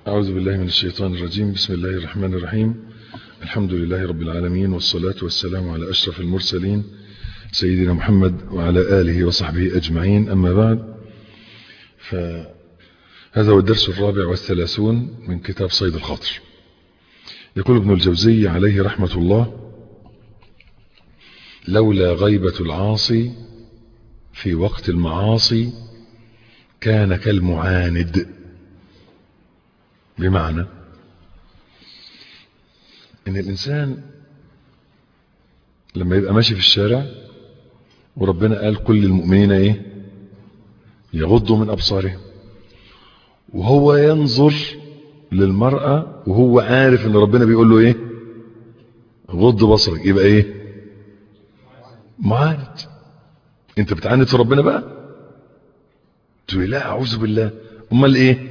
أعوذ بالله من الشيطان الرجيم بسم الله الرحمن الرحيم الحمد لله رب العالمين والصلاة والسلام على أشرف المرسلين سيدنا محمد وعلى آله وصحبه أجمعين أما بعد فهذا هو الدرس الرابع والثلاثون من كتاب صيد الخاطر يقول ابن الجوزي عليه رحمة الله لولا غيبة العاصي في وقت المعاصي كان كالمعاند بمعنى ان الانسان لما يبقى ماشي في الشارع وربنا قال كل المؤمنين ايه يغضوا من ابصارهم وهو ينظر للمرأة وهو عارف ان ربنا بيقول له ايه غض بصرك يبقى ايه معاند انت بتعاند في ربنا بقى تقول لا اعوذ بالله امال ايه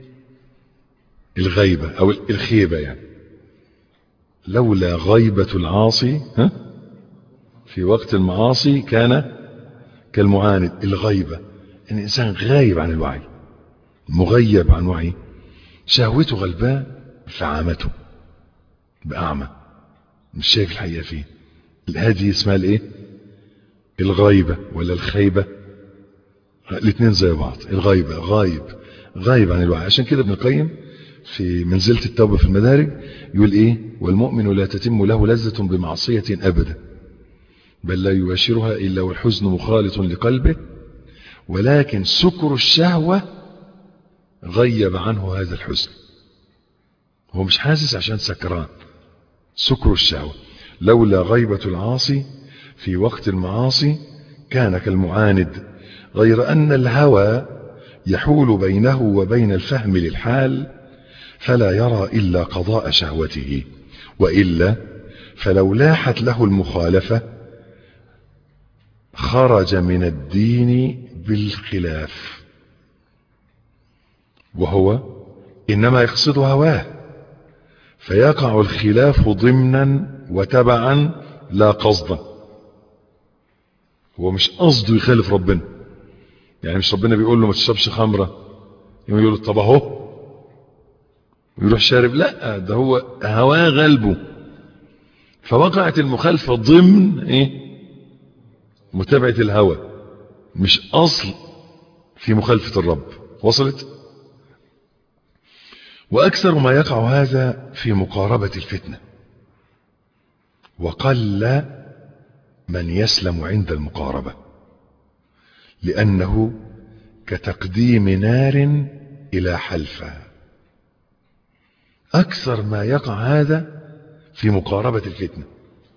الغيبة او الخيبة يعني لولا غيبة العاصي ها في وقت المعاصي كان كالمعاند الغيبة ان الانسان غايب عن الوعي مغيب عن وعيه شهوته غلبان فعامته بأعمى مش شايف الحقيقة فيه هذه اسمها الايه الغيبة ولا الخيبة الاثنين زي بعض الغيبة غايب غايب عن الوعي عشان كده ابن القيم في منزلة التوبة في المدارج يقول ايه والمؤمن لا تتم له لذة بمعصية ابدا بل لا يباشرها الا والحزن مخالط لقلبه ولكن سكر الشهوة غيب عنه هذا الحزن هو مش حاسس عشان سكران سكر الشهوة لولا غيبة العاصي في وقت المعاصي كان كالمعاند غير أن الهوى يحول بينه وبين الفهم للحال فلا يرى إلا قضاء شهوته وإلا فلو لاحت له المخالفة خرج من الدين بالخلاف وهو إنما يقصد هواه فيقع الخلاف ضمنا وتبعا لا قصدا هو مش قصده يخالف ربنا يعني مش ربنا بيقول له ما تشربش خمرة يقول له طب اهو ويروح شارب لا ده هو هواه غلبه فوقعت المخالفة ضمن ايه متابعة الهوى مش اصل في مخالفة الرب وصلت واكثر ما يقع هذا في مقاربة الفتنة وقل من يسلم عند المقاربة لأنه كتقديم نار إلى حلفة أكثر ما يقع هذا في مقاربة الفتنة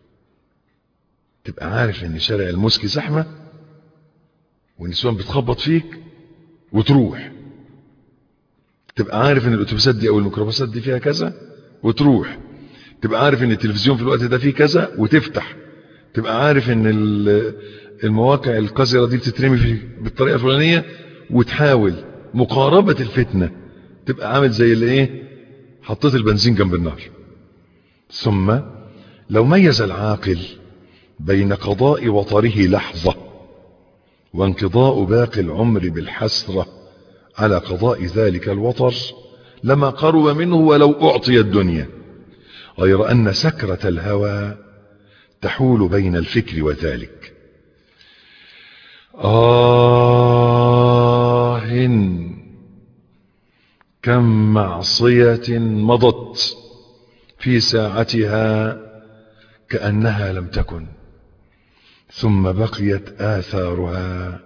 تبقى عارف ان شارع المسكي زحمة والنسوان بتخبط فيك وتروح تبقى عارف ان الاتوبيسات دي او الميكروباصات دي فيها كذا وتروح تبقى عارف ان التلفزيون في الوقت ده فيه كذا وتفتح تبقى عارف ان المواقع القذرة دي بتترمي في بالطريقة الفلانية وتحاول مقاربة الفتنة تبقى عامل زي اللي ايه حطيت البنزين جنب النار ثم لو ميز العاقل بين قضاء وطره لحظة وانقضاء باقي العمر بالحسرة على قضاء ذلك الوطر لما قرب منه ولو أعطي الدنيا غير أن سكرة الهوى تحول بين الفكر وذلك آه كم معصية مضت في ساعتها كأنها لم تكن ثم بقيت آثارها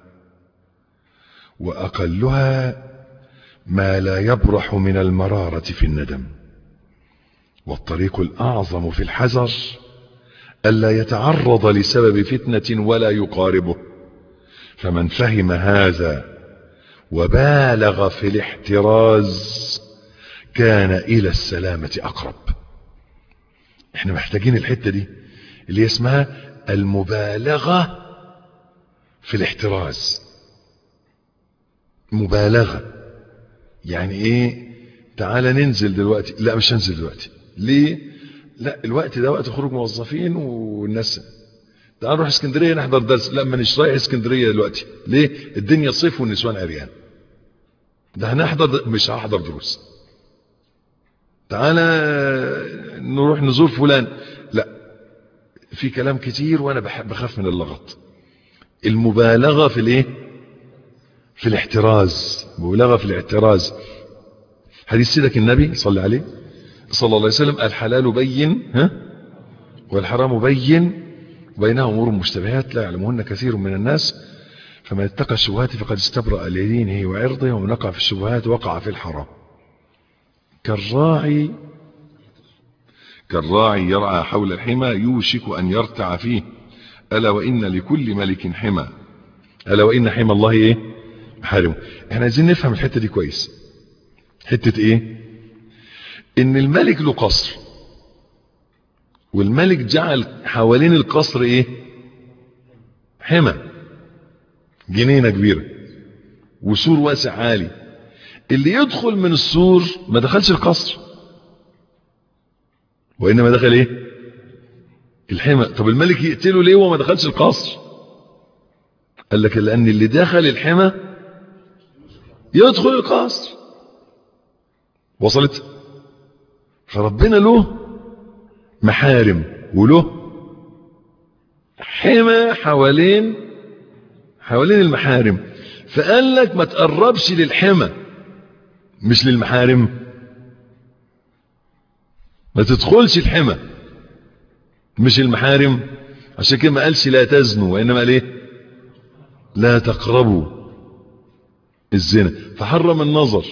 وأقلها ما لا يبرح من المرارة في الندم والطريق الأعظم في الحذر ألا يتعرض لسبب فتنة ولا يقاربه فمن فهم هذا وبالغ في الاحتراز كان إلى السلامة أقرب احنا محتاجين الحتة دي اللي اسمها المبالغة في الاحتراز مبالغة يعني ايه تعال ننزل دلوقتي لا مش هنزل دلوقتي ليه لا الوقت ده وقت خروج موظفين والناس تعال نروح اسكندريه نحضر درس لا مانيش رايح اسكندريه دلوقتي ليه الدنيا صيف والنسوان عريان ده هنحضر مش هحضر دروس تعالى نروح نزور فلان لا في كلام كتير وانا بحب بخاف من اللغط المبالغة في الايه في الاحتراز مبالغة في الاحتراز حديث سيدك النبي صلى عليه صلى الله عليه وسلم الحلال بين ها والحرام بين بينها امور مشتبهات لا يعلمهن كثير من الناس فمن اتقى الشبهات فقد استبرأ لدينه وعرضه ومن وقع في الشبهات وقع في الحرام كالراعي كالراعي يرعى حول الحمى يوشك أن يرتع فيه ألا وإن لكل ملك حمى ألا وإن حمى الله إيه محارمه احنا عايزين نفهم الحتة دي كويس حتة إيه إن الملك له قصر والملك جعل حوالين القصر إيه حمى جنينة كبيرة وسور واسع عالي اللي يدخل من السور ما دخلش القصر وإنما دخل إيه الحمى طب الملك يقتله ليه وما دخلش القصر قال لك لأن اللي دخل الحمى يدخل القصر وصلت فربنا له محارم وله حمى حوالين حوالين المحارم فقال لك ما تقربش للحمى مش للمحارم ما تدخلش الحمى مش المحارم عشان كده ما قالش لا تزنوا وانما قال ايه لا تقربوا الزنا فحرم النظر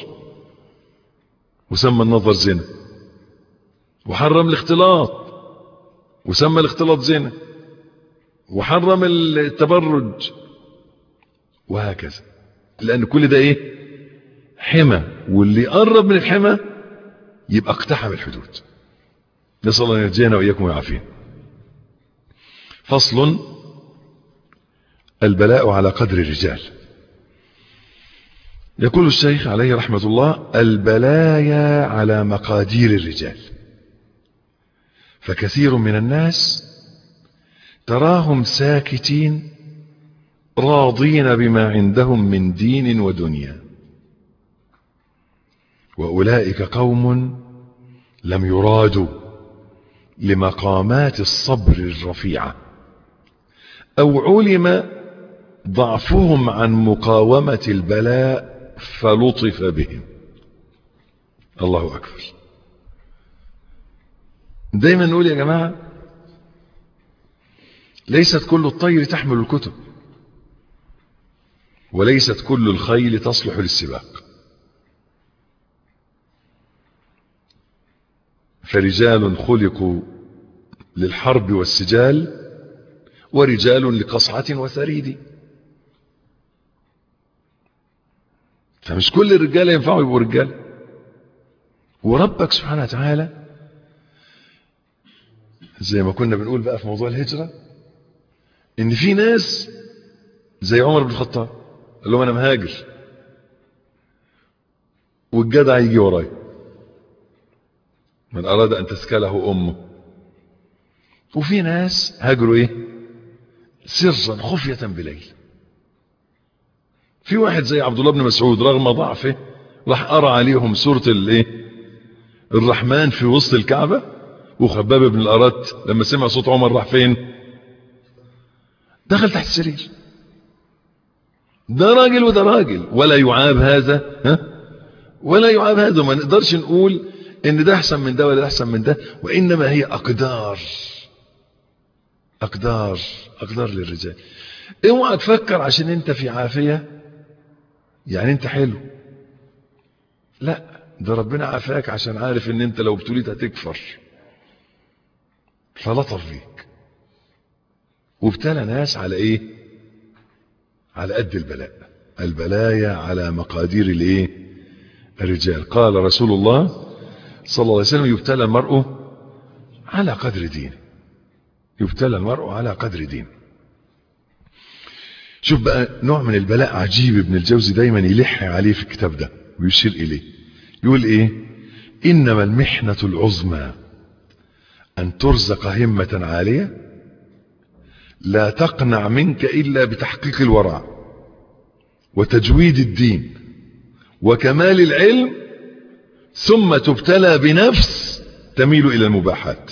وسمى النظر زنا وحرم الاختلاط وسمى الاختلاط زنا وحرم التبرج وهكذا لان كل ده ايه حمى واللي قرب من الحمى يبقى اقتحم الحدود نسال الله ان يرجينا واياكم ويعافينا فصل البلاء على قدر الرجال يقول الشيخ عليه رحمة الله البلايا على مقادير الرجال فكثير من الناس تراهم ساكتين راضين بما عندهم من دين ودنيا وأولئك قوم لم يرادوا لمقامات الصبر الرفيعة أو علم ضعفهم عن مقاومة البلاء فلطف بهم الله أكبر دايما نقول يا جماعة ليست كل الطير تحمل الكتب وليست كل الخيل تصلح للسباق فرجال خلقوا للحرب والسجال ورجال لقصعة وثريد فمش كل الرجال ينفعوا يبقوا رجال وربك سبحانه وتعالى زي ما كنا بنقول بقى في موضوع الهجرة ان في ناس زي عمر بن الخطاب قال لهم انا مهاجر والجدع يجي ورايا من اراد ان تسكله امه وفي ناس هاجروا ايه سرا خفية بليل في واحد زي عبد الله بن مسعود رغم ضعفه راح قرا عليهم سورة الايه الرحمن في وسط الكعبة وخباب بن الأرت لما سمع صوت عمر راح فين دخل تحت السرير ده راجل وده راجل ولا يعاب هذا ها ولا يعاب هذا ما نقدرش نقول ان ده احسن من ده ولا ده احسن من ده وانما هي اقدار اقدار اقدار للرجال اوعى تفكر عشان انت في عافية يعني انت حلو لا ده ربنا عافاك عشان عارف ان انت لو ابتليت هتكفر فلطف بيك وابتلى ناس على ايه على قد البلاء البلايا على مقادير الايه الرجال قال رسول الله صلى الله عليه وسلم يبتلى المرء على قدر دينه يبتلى المرء على قدر دينه شوف بقى نوع من البلاء عجيب ابن الجوزي دايما يلح عليه في الكتاب ده ويشير اليه يقول ايه انما المحنة العظمى ان ترزق همة عالية لا تقنع منك الا بتحقيق الورع وتجويد الدين وكمال العلم ثم تبتلى بنفس تميل إلى المباحات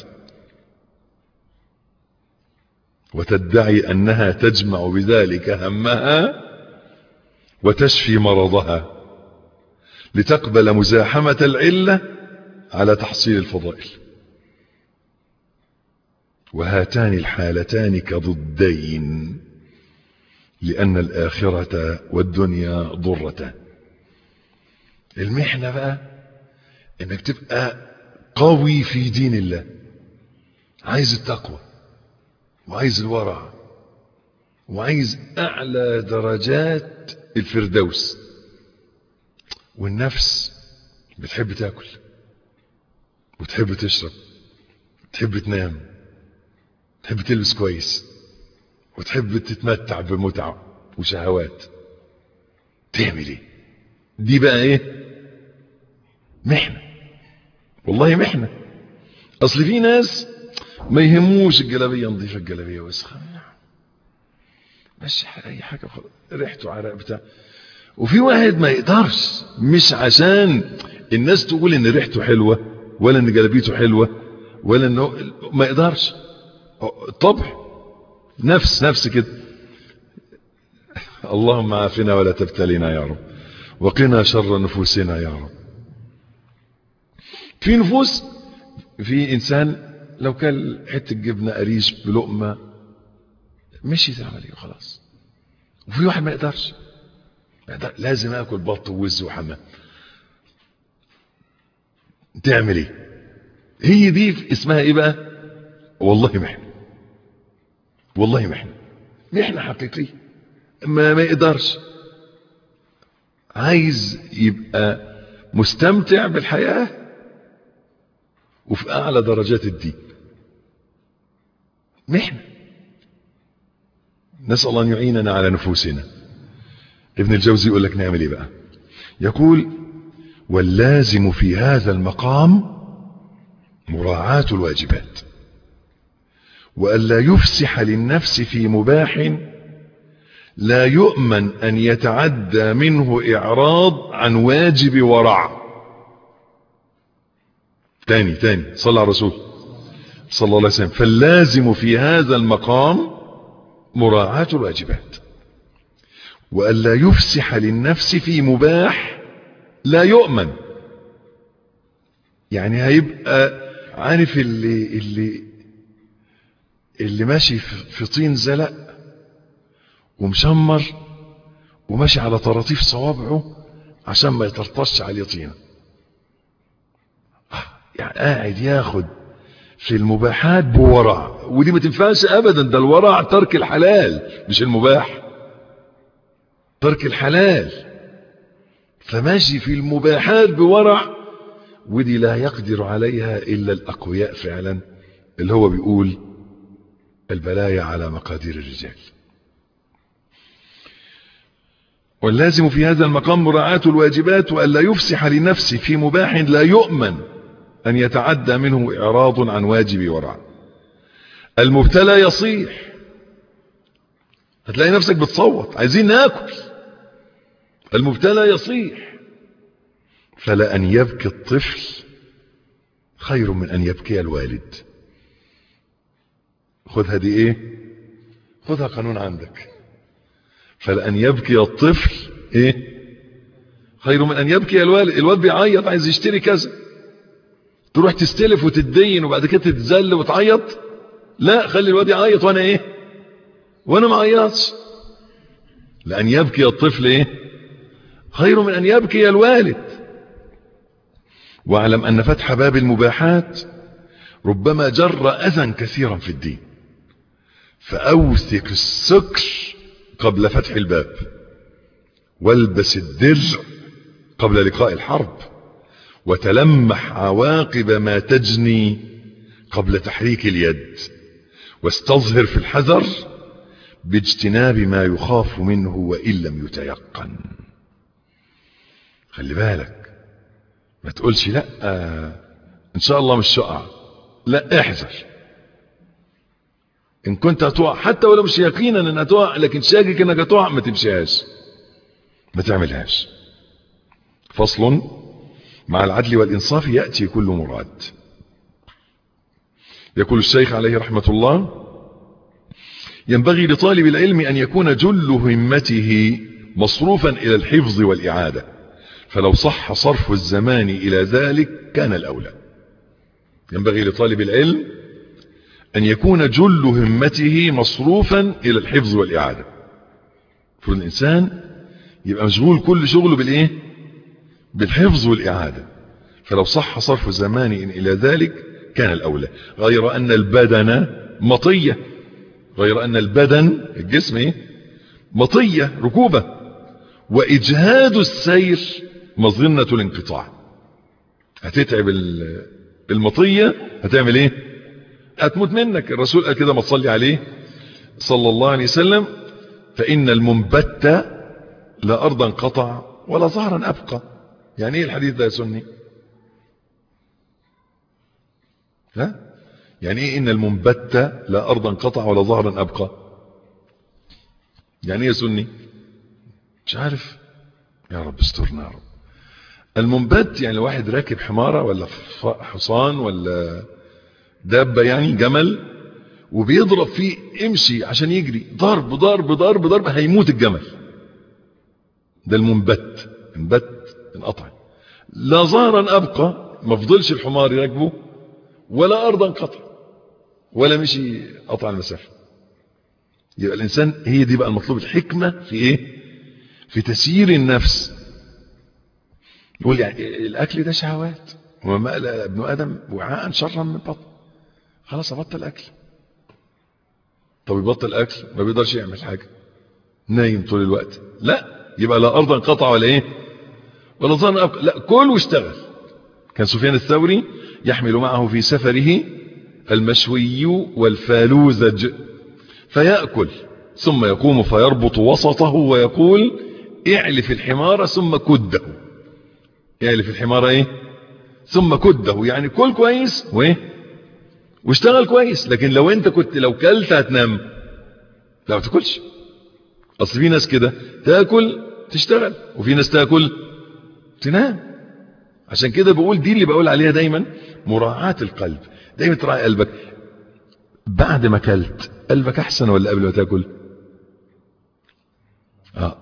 وتدعي أنها تجمع بذلك همها وتشفي مرضها لتقبل مزاحمة العلة على تحصيل الفضائل وهاتان الحالتان كضدين لأن الآخرة والدنيا ضرتان المحنة بقى انك تبقى قوي في دين الله عايز التقوى وعايز الورع وعايز اعلى درجات الفردوس والنفس بتحب تاكل وتحب تشرب تحب تنام تحب تلبس كويس وتحب تتمتع بمتع وشهوات تعمل ايه دي بقى ايه محنة والله محنة اصل في ناس ما يهموش الجلابية نظيفة الجلابية وسخة ماشي اي حاجة خلاص ريحته عرق بتاع وفي واحد ما يقدرش مش عشان الناس تقول ان ريحته حلوة ولا ان جلابيته حلوة ولا انه ما يقدرش طبع نفس نفس كده اللهم عافنا ولا تبتلينا يا رب وقنا شر نفوسنا يا رب في نفوس في انسان لو كان حته جبنه قريش بلقمه مشيت العمليه وخلاص وفي واحد ما يقدرش لازم اكل بط ووز وحمام تعمل ايه هي دي اسمها ايه بقى والله محنه والله محنه محنه حقيقيه ما ما يقدرش عايز يبقى مستمتع بالحياه وفي اعلى درجات الدين محنه نسال الله ان يعيننا على نفوسنا ابن الجوزي يقول لك نعمل ايه بقى يقول واللازم في هذا المقام مراعاة الواجبات وألا يفسح للنفس في مباح لا يؤمن أن يتعدى منه إعراض عن واجب ورع تاني تاني صلى على الرسول صلى الله عليه وسلم فاللازم في هذا المقام مراعاة الواجبات وألا يفسح للنفس في مباح لا يؤمن يعني هيبقى عارف اللي اللي اللي ماشي في طين زلق ومشمر وماشي على طراطيف صوابعه عشان ما يطرطش عليه طينه يعني قاعد ياخد في المباحات بورع ودي ما تنفعش ابدا ده الورع ترك الحلال مش المباح ترك الحلال فماشي في المباحات بورع ودي لا يقدر عليها إلا الأقوياء فعلا اللي هو بيقول البلايا على مقادير الرجال واللازم في هذا المقام مراعاة الواجبات وألا يفسح لنفسه في مباح لا يؤمن أن يتعدى منه إعراض عن واجب ورع المبتلى يصيح هتلاقي نفسك بتصوت عايزين ناكل المبتلى يصيح فلا أن يبكي الطفل خير من أن يبكي الوالد خذها دي ايه خذها قانون عندك فلأن يبكي الطفل ايه خير من أن يبكي الوالد الواد بيعيط عايز يشتري كذا تروح تستلف وتتدين وبعد كده تتذل وتعيط لا خلي الواد يعيط وانا ايه وانا ما عيطش لأن يبكي الطفل ايه خير من أن يبكي الوالد واعلم أن فتح باب المباحات ربما جر أذى كثيرا في الدين فأوثق السكر قبل فتح الباب والبس الدرع قبل لقاء الحرب وتلمح عواقب ما تجني قبل تحريك اليد واستظهر في الحذر باجتناب ما يخاف منه وإن لم يتيقن خلي بالك ما تقولش لا ان شاء الله مش شقع لا احذر ان كنت هتقع حتى ولو مش يقينا انها تقع لكن شاكك انك هتقع ما تمشيهاش ما تعملهاش فصل مع العدل والإنصاف يأتي كل مراد يقول الشيخ عليه رحمة الله ينبغي لطالب العلم أن يكون جل همته مصروفا إلى الحفظ والإعادة فلو صح صرف الزمان إلى ذلك كان الأولى ينبغي لطالب العلم أن يكون جل همته مصروفا إلى الحفظ والإعادة فالإنسان يبقى مشغول كل شغله بالإيه بالحفظ والإعادة فلو صح صرف الزمان إلى ذلك كان الأولى غير أن البدن مطية غير أن البدن الجسم إيه؟ مطية ركوبة وإجهاد السير مظنة الانقطاع هتتعب المطية هتعمل ايه هتموت منك الرسول قال كده ما تصلي عليه صلى الله عليه وسلم فإن المنبت لا أرضا قطع ولا ظهرا أبقى يعني ايه الحديث ده يا سني ها يعني ايه ان المنبت لا ارضا قطع ولا ظهرا ابقى يعني ايه يا سني مش عارف يا رب استرنا يا رب المنبت يعني واحد راكب حمارة ولا حصان ولا دابة يعني جمل وبيضرب فيه امشي عشان يجري ضرب ضرب ضرب ضرب هيموت الجمل ده المنبت انبت انقطع لا ظهرا ابقى ما فضلش الحمار يراكبه ولا ارضا قطع ولا مشي قطع المسافة يبقى الانسان هي دي بقى المطلوب الحكمة في ايه في تسيير النفس يقول يعني الاكل ده شهوات وما قال ابن ادم وعاء شرا من بطن خلاص ابطل اكل طب يبطل اكل ما بيقدرش يعمل حاجة نايم طول الوقت لا يبقى لا ارضا قطع ولا ايه ولا ظن أبقى. لا كل واشتغل كان سفيان الثوري يحمل معه في سفره المشوي والفالوزج فيأكل ثم يقوم فيربط وسطه ويقول اعلف الحمار ثم كده اعلف الحمار ايه ثم كده يعني كل كويس وايه واشتغل كويس لكن لو انت كنت لو كلت هتنام لا ما تاكلش اصل في ناس كده تاكل تشتغل وفي ناس تاكل تنام عشان كده بقول دي اللي بقول عليها دايما مراعاة القلب دايما تراعي قلبك بعد ما كلت قلبك احسن ولا قبل ما تاكل اه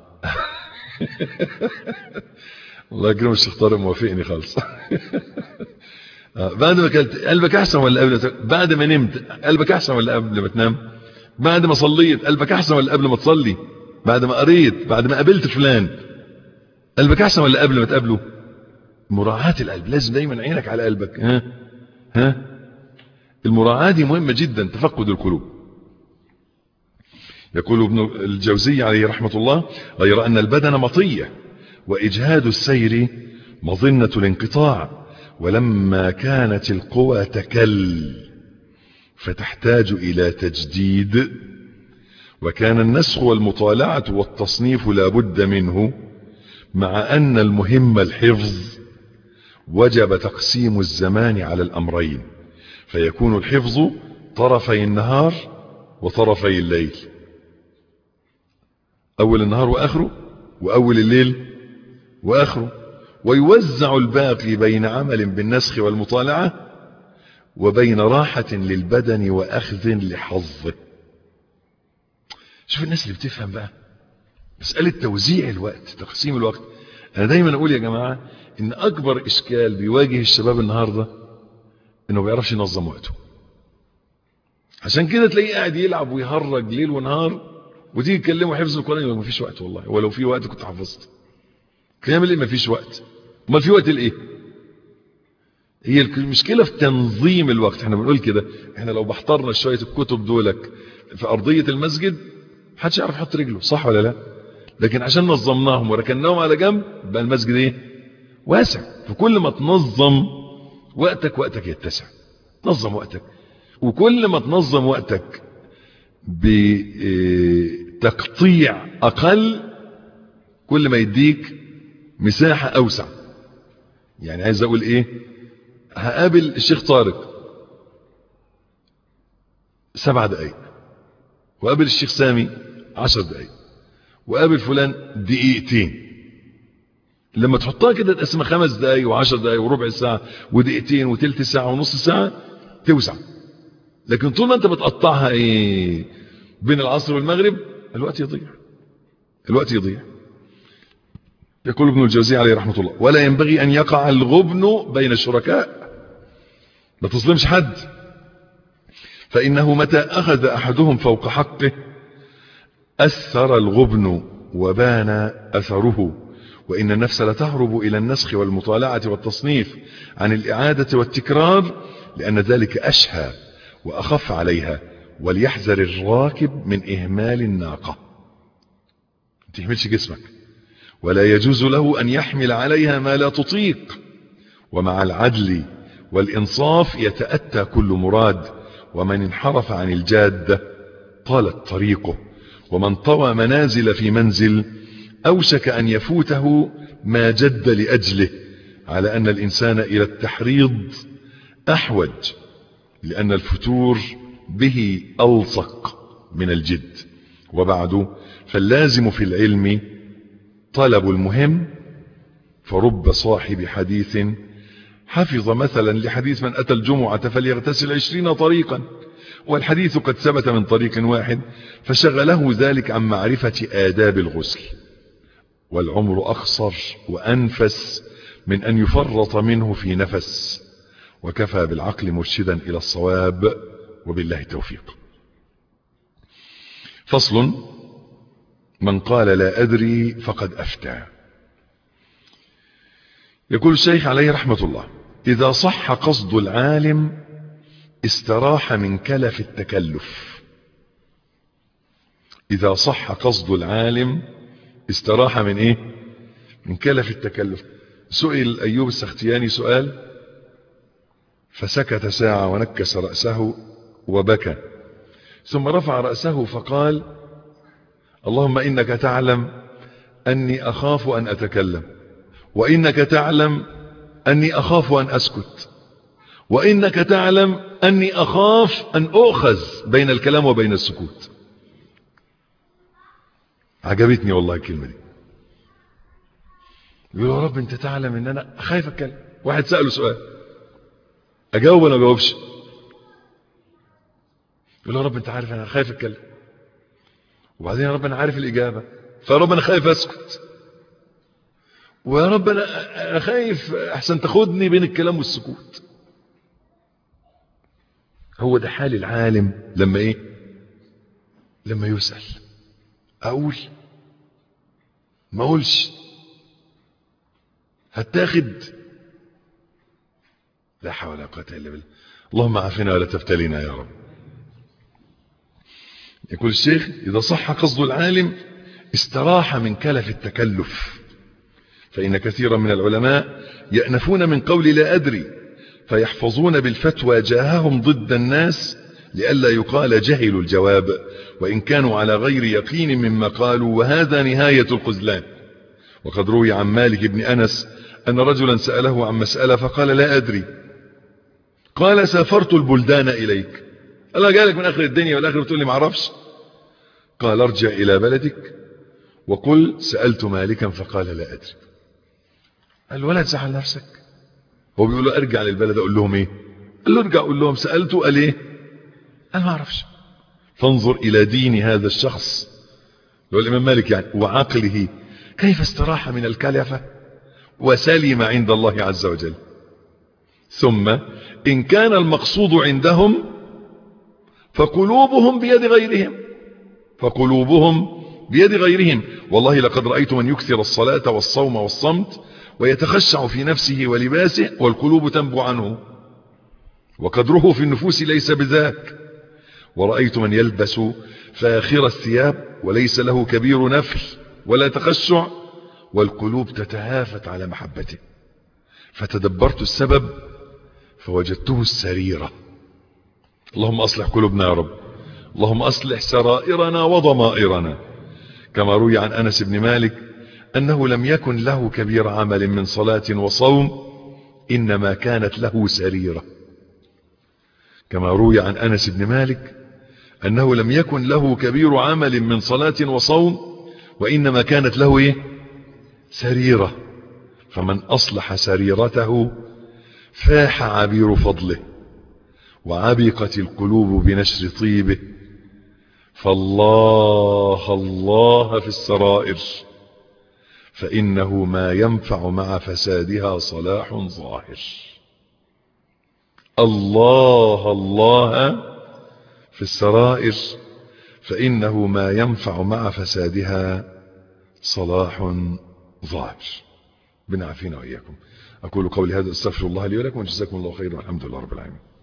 الله يكرم الشيخ طارق موافقني خالص آه. بعد ما كلت قلبك احسن ولا قبل ما تاكل بعد ما نمت قلبك احسن ولا قبل ما تنام بعد ما صليت قلبك احسن ولا قبل ما تصلي بعد ما قريت بعد ما قابلت فلان قلبك احسن ولا قبل ما تقابله مراعاة القلب لازم دايما عينك على قلبك ها ها المراعاة دي مهمة جدا تفقد القلوب يقول ابن الجوزي عليه رحمة الله غير أن البدن مطية وإجهاد السير مظنة الانقطاع ولما كانت القوى تكل فتحتاج إلى تجديد وكان النسخ والمطالعة والتصنيف لا بد منه مع أن المهم الحفظ وجب تقسيم الزمان على الأمرين فيكون الحفظ طرفي النهار وطرفي الليل أول النهار وآخره وأول الليل وآخره ويوزع الباقي بين عمل بالنسخ والمطالعة وبين راحة للبدن وأخذ لحظه شوف الناس اللي بتفهم بقى مسألة توزيع الوقت تقسيم الوقت أنا دايما أقول يا جماعة إن أكبر إشكال بيواجه الشباب النهاردة إنه بيعرفش ينظم وقته عشان كده تلاقيه قاعد يلعب ويهرج ليل ونهار وتيجي تكلمه حفظ القرآن يقول مفيش وقت والله ولو في وقت كنت حفظت كلام ايه مفيش وقت امال في وقت الايه هي المشكلة في تنظيم الوقت احنا بنقول كده احنا لو بحضرنا شوية الكتب دولك في أرضية المسجد محدش يعرف يحط رجله صح ولا لا لكن عشان نظمناهم وركناهم على جنب بقى المسجد ايه واسع فكل ما تنظم وقتك وقتك يتسع نظم وقتك وكل ما تنظم وقتك بتقطيع اقل كل ما يديك مساحة اوسع يعني عايز اقول ايه هقابل الشيخ طارق سبع دقايق وقابل الشيخ سامي عشر دقايق وقابل فلان دقيقتين لما تحطها كده تقسمها خمس دقايق وعشر دقايق وربع ساعة ودقيقتين وتلت ساعة ونص ساعة توسع لكن طول ما انت بتقطعها ايه بين العصر والمغرب الوقت يضيع الوقت يضيع يقول ابن الجوزي عليه رحمة الله ولا ينبغي أن يقع الغبن بين الشركاء ما تظلمش حد فإنه متى أخذ أحدهم فوق حقه أثر الغبن وبان أثره وإن النفس لتهرب إلى النسخ والمطالعة والتصنيف عن الإعادة والتكرار لأن ذلك أشهى وأخف عليها وليحذر الراكب من إهمال الناقة تهملش جسمك ولا يجوز له أن يحمل عليها ما لا تطيق ومع العدل والإنصاف يتأتى كل مراد ومن انحرف عن الجادة طالت طريقه ومن طوى منازل في منزل أوشك أن يفوته ما جد لأجله على أن الإنسان إلى التحريض أحوج لأن الفتور به ألصق من الجد وبعد فاللازم في العلم طلب المهم فرب صاحب حديث حفظ مثلا لحديث من أتى الجمعة فليغتسل عشرين طريقا والحديث قد ثبت من طريق واحد فشغله ذلك عن معرفة آداب الغسل والعمر أقصر وأنفس من أن يفرط منه في نفس وكفى بالعقل مرشدا إلى الصواب وبالله التوفيق فصل من قال لا أدري فقد أفتى يقول الشيخ عليه رحمة الله إذا صح قصد العالم استراح من كلف التكلف إذا صح قصد العالم استراح من إيه من كلف التكلف سئل أيوب السختياني سؤال فسكت ساعة ونكس رأسه وبكى ثم رفع رأسه فقال اللهم إنك تعلم أني أخاف أن أتكلم وإنك تعلم أني أخاف أن أسكت وإنك تعلم أني أخاف أن أؤخذ بين الكلام وبين السكوت عجبتني والله الكلمة دي يقول يا رب انت تعلم ان انا خايف اتكلم واحد سأله سؤال اجاوب ولا ما اجاوبش يقول يا رب انت عارف انا خايف اتكلم وبعدين يا رب انا عارف الاجابه فيا رب انا خايف اسكت ويا رب انا انا خايف احسن تاخدني بين الكلام والسكوت هو ده حال العالم لما ايه لما يسأل اقول ما اقولش هتاخد لا حول ولا قوه الا بالله اللهم عافنا ولا تفتلنا يا رب يقول الشيخ إذا صح قصد العالم استراح من كلف التكلف فإن كثيرا من العلماء يأنفون من قول لا أدري فيحفظون بالفتوى جاههم ضد الناس لئلا يقال جهلوا الجواب وإن كانوا على غير يقين مما قالوا وهذا نهاية الخذلان وقد روي عن مالك بن أنس أن رجلا سأله عن مسألة فقال لا أدري قال سافرت البلدان إليك الله جالك من آخر الدنيا والآخر بتقول لي معرفش قال ارجع إلى بلدك وقل سألت مالكا فقال لا أدري الولد زعل نفسك هو بيقول له ارجع للبلد اقول لهم ايه قال له ارجع اقول لهم سألته قال ايه قال ما اعرفش فانظر الى دين هذا الشخص اللي هو الامام مالك يعني وعقله كيف استراح من الكلفة وسلم عند الله عز وجل ثم ان كان المقصود عندهم فقلوبهم بيد غيرهم فقلوبهم بيد غيرهم والله لقد رأيت من يكثر الصلاة والصوم والصمت ويتخشع في نفسه ولباسه والقلوب تنبو عنه وقدره في النفوس ليس بذاك ورأيت من يلبس فاخر الثياب وليس له كبير نفل ولا تخشع والقلوب تتهافت على محبته فتدبرت السبب فوجدته السريرة اللهم أصلح قلوبنا يا رب اللهم أصلح سرائرنا وضمائرنا كما روي عن أنس بن مالك أنه لم يكن له كبير عمل من صلاة وصوم إنما كانت له سريرة كما روي عن أنس بن مالك أنه لم يكن له كبير عمل من صلاة وصوم وإنما كانت له إيه؟ سريرة فمن أصلح سريرته فاح عبير فضله وعبقت القلوب بنشر طيبه فالله الله في السرائر فإنه ما ينفع مع فسادها صلاح ظاهر الله الله في السرائر فإنه ما ينفع مع فسادها صلاح ظاهر بنا عافينا وإياكم أقول قولي هذا استغفر الله لي ولكم وجزاكم الله خيرا والحمد لله رب العالمين